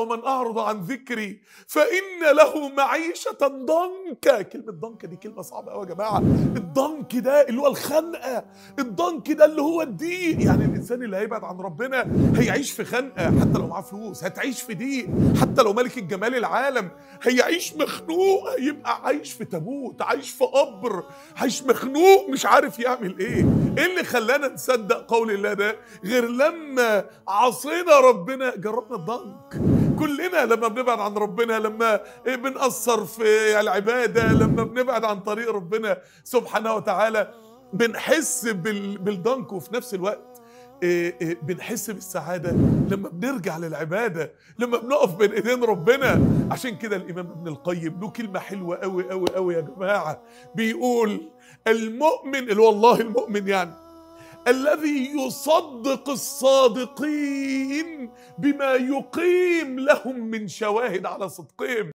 ومن اعرض عن ذكري فان له معيشه ضنكا كلمه ضنكا دي كلمه صعبه قوي يا جماعه الضنك ده اللي هو الخنقه الضنك ده اللي هو الضيق يعني الانسان اللي هيبعد عن ربنا هيعيش في خنقه حتى لو معاه فلوس هتعيش في ضيق حتى لو ملك الجمال العالم هيعيش مخنوق هيبقى عايش في تابوت عايش في قبر عايش مخنوق مش عارف يعمل ايه ايه اللي خلانا نصدق قول الله ده غير لما عصينا ربنا جربنا الضنك كلنا لما بنبعد عن ربنا لما بنأثر في العبادة لما بنبعد عن طريق ربنا سبحانه وتعالى بنحس بال- بالضنك وفي نفس الوقت إيه إيه بنحس بالسعادة لما بنرجع للعبادة لما بنقف بين ايدين ربنا عشان كده الامام ابن القيم له كلمة حلوة قوي قوي قوي يا جماعة بيقول المؤمن اللي هو الله المؤمن يعني الذي يصدق الصادقين بما يقيم لهم من شواهد على صدقهم